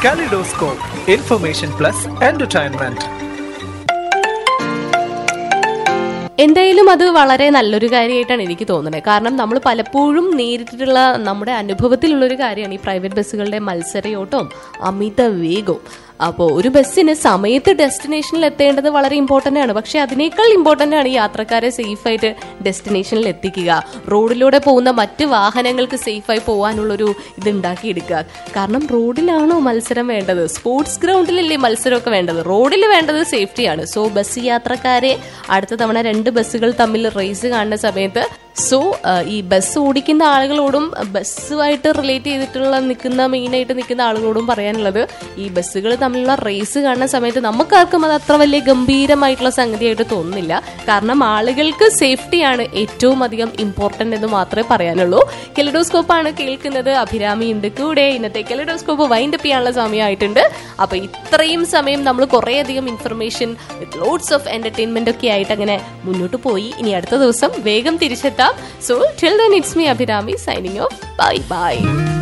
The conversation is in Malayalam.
Kaleidoscope, information plus entertainment. എന്തായാലും അത് വളരെ നല്ലൊരു കാര്യമായിട്ടാണ് എനിക്ക് തോന്നുന്നത് കാരണം നമ്മൾ പലപ്പോഴും നേരിട്ടിട്ടുള്ള നമ്മുടെ അനുഭവത്തിലുള്ള ഒരു കാര്യമാണ് ഈ പ്രൈവറ്റ് ബസ്സുകളുടെ മത്സരയോട്ടവും അമിത വേഗവും അപ്പോൾ ഒരു ബസ്സിന് സമയത്ത് ഡെസ്റ്റിനേഷനിൽ എത്തേണ്ടത് വളരെ ഇമ്പോർട്ടൻ്റ് ആണ് പക്ഷെ അതിനേക്കാൾ ഇമ്പോർട്ടൻ്റ് ആണ് ഈ യാത്രക്കാരെ സേഫായിട്ട് ഡെസ്റ്റിനേഷനിൽ എത്തിക്കുക റോഡിലൂടെ പോകുന്ന മറ്റ് വാഹനങ്ങൾക്ക് സേഫായി പോകാനുള്ളൊരു ഇത് ഉണ്ടാക്കിയെടുക്കുക കാരണം റോഡിലാണോ മത്സരം വേണ്ടത് സ്പോർട്സ് ഗ്രൗണ്ടിലല്ലേ മത്സരമൊക്കെ വേണ്ടത് റോഡിൽ വേണ്ടത് സേഫ്റ്റിയാണ് സോ ബസ് യാത്രക്കാരെ അടുത്ത തവണ രണ്ട് ബസ്സുകൾ തമ്മിൽ റേസ് കാണുന്ന സമയത്ത് സോ ഈ ബസ് ഓടിക്കുന്ന ആളുകളോടും ബസ്സുമായിട്ട് റിലേറ്റ് ചെയ്തിട്ടുള്ള നിൽക്കുന്ന മെയിനായിട്ട് നിൽക്കുന്ന ആളുകളോടും പറയാനുള്ളത് ഈ ബസ്സുകൾ തമ്മിലുള്ള റേസ് കാണുന്ന സമയത്ത് നമുക്കാർക്കും അത് അത്ര വലിയ ഗംഭീരമായിട്ടുള്ള സംഗതിയായിട്ട് തോന്നുന്നില്ല കാരണം ആളുകൾക്ക് സേഫ്റ്റിയാണ് ഏറ്റവും അധികം ഇമ്പോർട്ടൻ്റ് എന്ന് മാത്രമേ പറയാനുള്ളൂ കെലിഡോസ്കോപ്പാണ് കേൾക്കുന്നത് അഭിരാമി ഉണ്ട് കൂടെ ഇന്നത്തെ കെലിഡോസ്കോപ്പ് വൈൻഡ് അപ്പ് ചെയ്യാനുള്ള സമയമായിട്ടുണ്ട് അപ്പൊ ഇത്രയും സമയം നമ്മൾ കുറേയധികം information with loads of entertainment ഒക്കെ ആയിട്ട് അങ്ങനെ മുന്നോട്ട് പോയി ഇനി അടുത്ത ദിവസം വേഗം തിരിച്ചെത്താം so till then it's me Abhirami signing off bye by